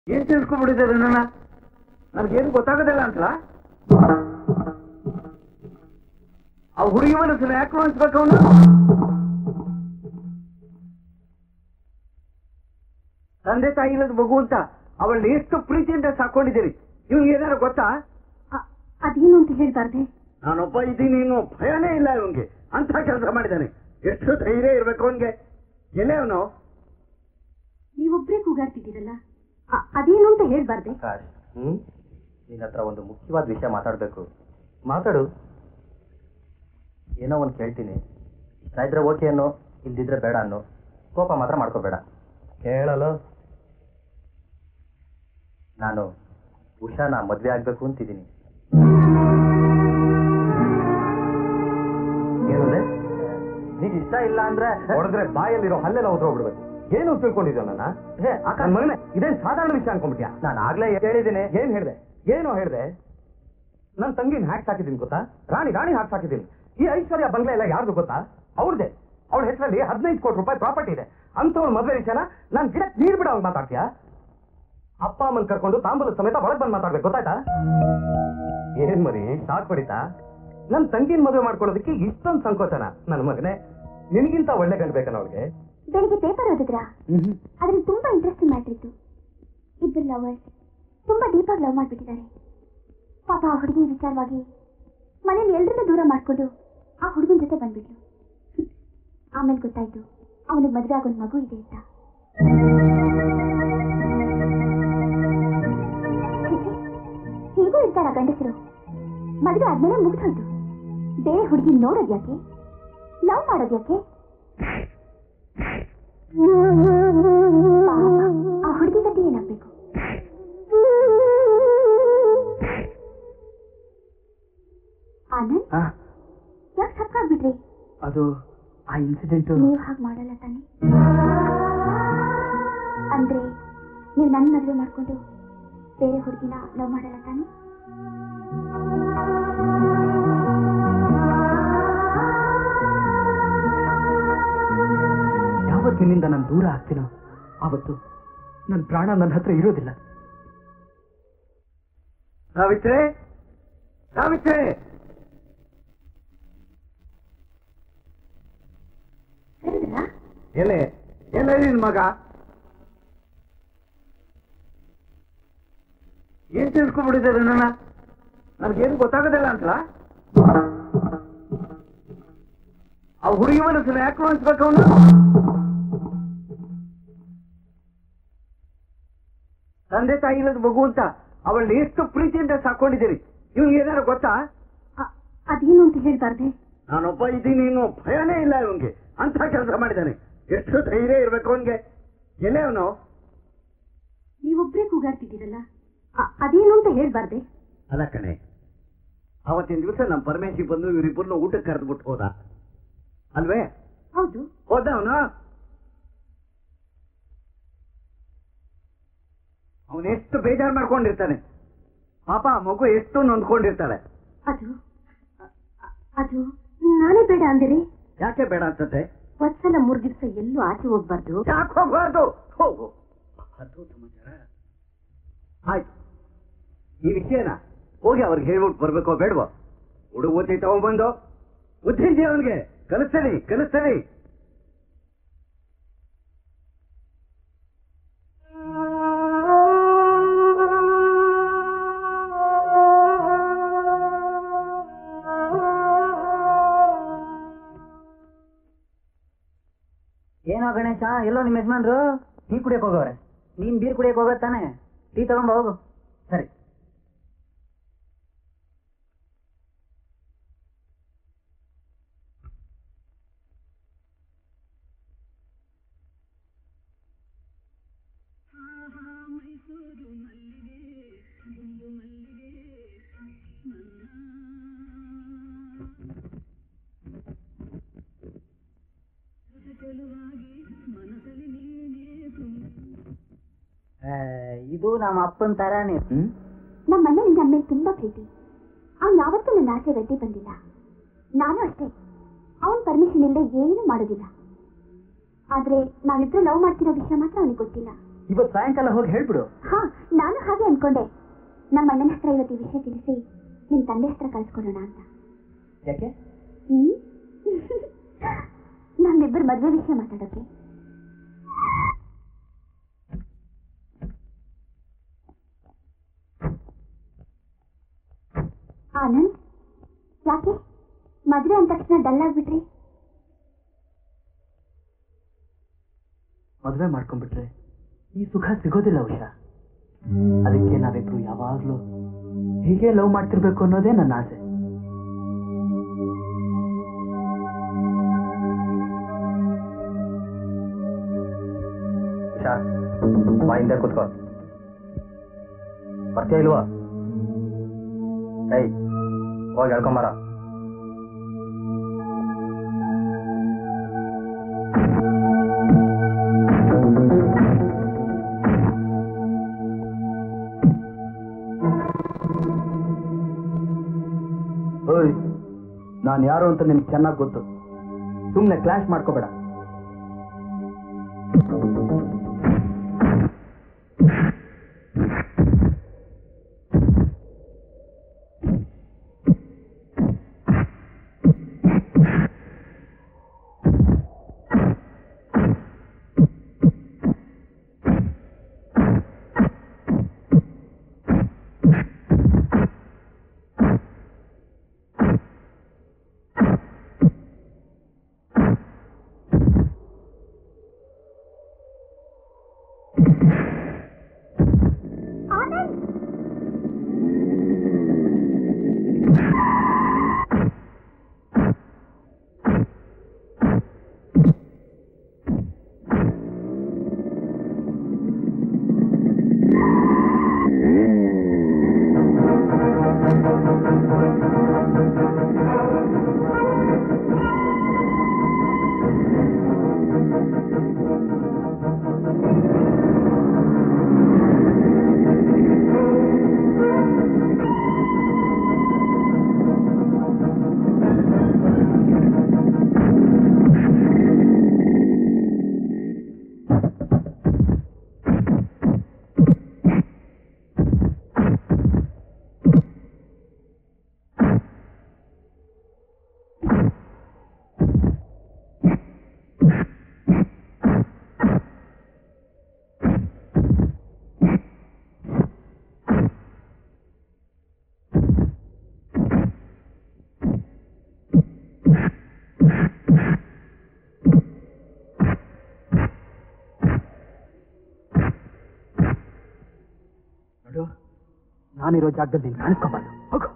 ಏನ್ ತಿಳ್ಸ್ಕೊಂಡ್ಬಿಟ್ಟಿದ್ದಾರೆ ನನ್ನ ನನಗೇನು ಗೊತ್ತಾಗೋದಿಲ್ಲ ಅಂತಲ್ಲ ಆ ಹುಡುಗಿ ಮನಸ್ಸನ್ನ ಯಾಕೆ ನೋಯಿಸ್ಬೇಕು ಅವನು ತಂದೆ ತಾಯಿ ಇಲ್ಲದ ಮಗು ಅಂತ ಅವಳನ್ನ ಎಷ್ಟು ಪ್ರೀತಿಯಿಂದ ಸಾಕೊಂಡಿದ್ದೀರಿ ಇವ್ನಿಗೆ ಏನಾರು ಗೊತ್ತಾ ಅ- ಅದೇನು ಅಂತ ಹೇಳ್ಬಾರ್ದೆ ನಾನೊಬ್ಬ ಇದ್ದೀನಿ ಇನ್ನು ಭಯನೇ ಇಲ್ಲ ಇವನ್ಗೆ ಅಂತ ಕೆಲಸ ಮಾಡಿದ್ದಾನೆ ಎಷ್ಟು ಧೈರ್ಯ ಇರ್ಬೇಕು ಅವನ್ಗೆ ಎಲ್ಲೇ ಅವನು ನೀವೊಬ್ರೇ ಕೂಗಾಡ್ತಿದ್ದೀರಲ್ಲ ಅ- ಅದೇನು ಅಂತ ಹೇಳ್ಬಾರ್ದೆ ಆಕಾಶ್ ಹ್ಮ್ ನಿನ್ನ ಹತ್ರ ಒಂದು ಮುಖ್ಯವಾದ ವಿಷಯ ಮಾತಾಡ್ಬೇಕು ಮಾತಾಡು ಏನೋ ಒಂದು ಕೇಳ್ತೀನಿ ಇಷ್ಟ ಇದ್ರೆ ಓಕೆ ಅನ್ನೋ ಇಲ್ದಿದ್ರೆ ಬೇಡ ಅನ್ನೋ ಕೋಪ ಮಾತ್ರ ಮಾಡ್ಕೋಬೇಡ ಕೇಳಲು ನಾನು ಉಷಾನ ಮದ್ವೆ ಆಗ್ಬೇಕು ಅಂತಿದ್ದೀನಿ ಏನಂದ್ರೆ ನೀಗ ಇಷ್ಟ ಇಲ್ಲ ಅಂದ್ರೆ ಹೊಡೆದ್ರೆ ಬಾಯಲ್ಲಿರೋ ಹಲ್ಲೆಲ್ಲ ಉದ್ರೋಗ್ಬಿಡ್ಬೇಕು ಏನು ತಿಳ್ಕೊಂಡಿದ್ಯೋ ನನ್ನ ನನ್ನ ಮಗನೇ ಇದೇನ್ ಸಾಧಾರಣ ವಿಷಯ ಅನ್ಕೊಂಡ್ಬಿಟ್ಯಾ ನಾನು ಆಗ್ಲೇ ಹೇಳಿದ್ದೀನಿ ಏನ್ ಹೇಳ್ದೆ ಏನೋ ಹೇಳ್ದೆ ನನ್ ತಂಗಿನ ಹ್ಯಾಕ್ ಸಾಕಿದ್ದೀನಿ ಗೊತ್ತಾ ರಾಣಿ ರಾಣಿ ಹಾಕ್ ಸಾಕಿದ್ದೀನಿ ಈ ಐಶ್ವರ್ಯ ಬಂಗ್ಲೆ ಎಲ್ಲ ಯಾರ್ದು ಗೊತ್ತಾ ಅವ್ರದೇ ಅವಳ ಹೆಸರಲ್ಲಿ ಹದಿನೈದು ಕೋಟಿ ರೂಪಾಯಿ ಪ್ರಾಪರ್ಟಿ ಇದೆ ಅಂತವಳ ಮದ್ವೆ ವಿಷಯನ ನಾನ್ ಗಿಡಕ್ಕೆ ನೀರ್ ಬಿಡೋ ಹಂಗ್ ಮಾತಾಡ್ತೀಯಾ ಅಪ್ಪ ಅಮ್ಮನ್ ಕರ್ಕೊಂಡು ತಾಂಬೂಲ ಸಮೇತ ಒಳಗ್ ಬಂದ್ ಮಾತಾಡ್ಬೇಕು ಗೊತ್ತಾಯ್ತಾ ಏನ್ ಮರಿ ಸಾಕ್ ಹೊಡಿತಾ ನನ್ ತಂಗಿನ ಮದುವೆ ಮಾಡ್ಕೊಳ್ಳೋದಕ್ಕೆ ಇಷ್ಟೊಂದು ಸಂಕೋಚನ ನನ್ನ ಮಗನೇ ನಿನಗಿಂತ ಒಳ್ಳೆ ಗಂಡು ಬೇಕನ ಅವಳಿಗೆ ಬೆಳಿಗ್ಗೆ ಪೇಪರ್ ಓದಿದ್ರಾ ಅದ್ರಲ್ಲಿ ತುಂಬಾ ಇಂಟ್ರೆಸ್ಟಿಂಗ್ ಮ್ಯಾಟ್ರ್ ಇತ್ತು ಇಬ್ಬರು ಲವರ್ಸ್ ತುಂಬಾ ಡೀಪಾಗಿ ಲವ್ ಮಾಡ್ಬಿಟ್ಟಿದ್ದಾರೆ ಪಾಪ ಆ ಹುಡುಗಿ ವಿಚಾರವಾಗಿ ಮನೇಲಿ ಎಲ್ರನ್ನೂ ದೂರ ಮಾಡ್ಕೊಂಡು ಆ ಹುಡುಗನ ಜೊತೆ ಬಂದ್ಬಿಟ್ಲು ಹ್ಮ್. ಆಮೇಲೆ ಗೊತ್ತಾಯ್ತು ಅವನಿಗೆ ಮದುವೆ ಆಗೊಂದು ಮಗು ಇದೆ ಅಂತ ಛೀ, ಛೀ. ಹೀಗೂ ಇರ್ತಾರ ಗಂಡಸರು ಮದುವೆ ಆದ್ಮೇಲೆ ಮುಗ್ದೋಯ್ತು ಬೇರೆ ಹುಡುಗಿ ನೋಡೋದ್ ಯಾಕೆ ಲವ್ ಮಾಡೋದ್ ಯಾಕೆ ಪಾಪ, ಆ ಹುಡುಗಿ ಗತಿ ಏನಾಗ್ಬೇಕು ಆನಂದ್ ಯಾಕೆ ಸಕ್ಕಾಗ್ಬಿಟ್ರಿ ಅದು ಆ ಇನ್ಸಿಡೆಂಟ್ ನೀವು ಹಾಗೆ ಮಾಡಲ್ಲ ತಾನೆ ಅಂದ್ರೆ ನೀವು ನನ್ನ ಮದುವೆ ಮಾಡ್ಕೊಂಡು ಬೇರೆ ಹುಡುಗಿನ ಲವ್ ಮಾಡಲ್ಲ ತಾನೆ ಯಾವತ್ತಿನಿಂದ ನಾನು ದೂರ ಆಗ್ತೀನೋ ಆವತ್ತು ನನ್ನ ಪ್ರಾಣ ನನ್ನ ಹತ್ರ ಇರೋದಿಲ್ಲ ಸಾವಿತ್ರೆ ಸಾವಿತ್ರೆ ಕರೆದ್ರಾ ಎಲೆ ಎಲ್ಲ ನಿನ್ ಮಗ ಏನ್ ತಿಳ್ಸ್ಕೊಂಡ್ಬಿಟ್ಟಿದ್ದಾರೆ ನನ್ನ ನನಗೇನು ಗೊತ್ತಾಗೋದಿಲ್ಲ ಅಂತಲ್ಲ ಆ ಹುಡುಗಿ ಮನಸ್ಸನ್ನ ಯಾಕೆ ನೋಯಿಸ್ಬೇಕು ಅವನು ತಂದೆ ತಾಯಿ ಇಲ್ಲದ ಮಗು ಅಂತ ಅವಳನ್ನ ಎಷ್ಟು ಪ್ರೀತಿಯಿಂದ ಸಾಕೊಂಡಿದ್ದೀರಿ ಇವ್ನಿಗೆ ಏನಾರು ಗೊತ್ತಾ ಅ- ಅದೇನು ಅಂತ ಹೇಳ್ಬಾರ್ದೆ ನಾನೊಬ್ಬ ಇದ್ದೀನಿ ಇನ್ನು ಭಯನೇ ಇಲ್ಲ ಇವನ್ಗೆ ಅಂತ ಕೆಲಸ ಮಾಡಿದ್ದಾನೆ ಎಷ್ಟು ಧೈರ್ಯ ಇರ್ಬೇಕು ಅವನ್ಗೆ ಎಲ್ಲೇ ಅವನು ನೀವೊಬ್ರೇ ಕೂಗಾಡ್ತಿದ್ದೀರಲ್ಲ ಅ- ಅದೇನು ಅಂತ ಹೇಳ್ಬಾರ್ದೆ ಅಲ್ಲ ಕಣೆ ಅವತ್ತಿನ ದಿವಸ ನಮ್ಮ ಪರಮೇಶಿ ಬಂದು ಇವರಿಬ್ಬರನ್ನ ಊಟಕ್ಕೆ ಕರೆದ್ಬಿಟ್ಟು ಹೋದ ಅಲ್ವೇ ಹೌದು ಹೋದ ಅವನು ಅವನೆಷ್ಟು ಬೇಜಾರು ಮಾಡ್ಕೊಂಡಿರ್ತಾನೆ ಪಾಪ ಆ ಮಗು ಎಷ್ಟು ನೊಂದ್ಕೊಂಡಿರ್ತಾಳೆ ಅದು ಅ- ಅ- ಅದು ನಾನೇ ಬೇಡ ಅಂದಿರಿ ಯಾಕೆ ಬೇಡ ಅನ್ಸತ್ತೆ ಒಂದ್ಸಲ ಮೂರ್ ದಿವಸ ಎಲ್ಲೂ ಆಚೆ ಹೋಗ್ಬಾರ್ದು ಯಾಕೆ ಹೋಗ್ಬಾರ್ದು ಹೋಗು ಅದು ಸಮಾಚಾರ ಆಯ್ತು ಈ ವಿಷಯನ ಹೋಗಿ ಅವ್ರಿಗೆ ಹೇಳ್ಬಿಟ್ಟು ಬರ್ಬೇಕೋ ಬೇಡವೋ ಹುಡುಗ ಓದಿ ತಗೊಂಡ್ಬಂದು ಬುದ್ಧಿ ಇದೆಯಾ ಅವನಿಗೆ ಕಲಿಸ್ತೀನಿ ಕಲಿಸ್ತೀನಿ ಏನೋ ಗಣೇಶ ಎಲ್ಲೋ ನಿಮ್ಮ ಯಜಮಾನ್ರು ಟೀ ಕುಡಿಯಕ್ ಹೋಗವ್ರೆ ನೀನ್ ಬೀರ್ ಕುಡಿಯಕ್ ಹೋಗೋದ್ ತಾನೆ ಟೀ ತಗೊಂಡ್ ಹೋಗು ಸರಿ ಆ, ಇದು ನಮ್ಮ ಅಪ್ಪನ್ ತರಾನೇ ಹ್ಮ್ ನಮ್ಮ ಅಣ್ಣನಿಗೆ ನನ್ನ ಮೇಲೆ ತುಂಬಾ ಪ್ರೀತಿ ಅವ್ನು ಯಾವತ್ತೂ ನನ್ನ ಆಸೆ ಗಟ್ಟಿ ಬಂದಿಲ್ಲ ನಾನು ಅಷ್ಟೇ ಅವನ್ ಪರ್ಮಿಷನ್ ಇಲ್ಲದೆ ಏನು ಮಾಡೋದಿಲ್ಲ ಆದ್ರೆ ನಾವಿಬ್ರು ಲವ್ ಮಾಡ್ತಿರೋ ವಿಷಯ ಮಾತ್ರ ಅವನಿಗೆ ಗೊತ್ತಿಲ್ಲ ಇವತ್ತು ಸಾಯಂಕಾಲ ಹೋಗಿ ಹೇಳ್ಬಿಡು ಹಾ ನಾನು ಹಾಗೆ ಅನ್ಕೊಂಡೆ ನಮ್ಮ ಅಣ್ಣನ ಹತ್ರ ಇವತ್ತು ಈ ವಿಷಯ ತಿಳಿಸಿ ನಿಮ್ ತಂದೆ ಹತ್ರ ಕಳ್ಸ್ಕೊಡೋಣ ಅಂತ ಯಾಕೆ ಹ್ಮ್ ನಮ್ಮಿಬ್ಬರು ಮದ್ವೆ ವಿಷಯ ಮಾತಾಡೋಕೆ ಆನಂದ್ ಯಾಕೆ ಮದ್ವೆ ಅಂದ ತಕ್ಷಣ ಡಲ್ ಆಗ್ಬಿಟ್ರಿ ಮದುವೆ ಮಾಡ್ಕೊಂಡ್ಬಿಟ್ರೆ ಈ ಸುಖ ಸಿಗೋದಿಲ್ಲ ಉಷಾ ಅದಕ್ಕೆ ನಾವಿಬ್ರು ಯಾವಾಗ್ಲೂ ಹೀಗೆ ಲವ್ ಮಾಡ್ತಿರ್ಬೇಕು ಅನ್ನೋದೇ ನನ್ನ ಆಸೆ ಉಷಾ ಬಾ ಹಿಂದೆ ಕೂತ್ಕೋ ಬರ್ತೀಯ ಇಲ್ವಾ ಏಯ್ ಹೋಗಿ ಹೇಳ್ಕೊಂಬರ ಓಯ್ ನಾನು ಯಾರು ಅಂತ ನಿನ್ಗೆ ಚೆನ್ನಾಗಿ ಗೊತ್ತು ಸುಮ್ಮನೆ ಕ್ಲಾಶ್ ಮಾಡ್ಕೋಬೇಡ ನೋಡು ನಾನಿರೋ ಜಾಗದಲ್ಲಿ ನೀನು ಕಾಣಿಸ್ಕೊಂಬಾರ್ದು ಹೋಗು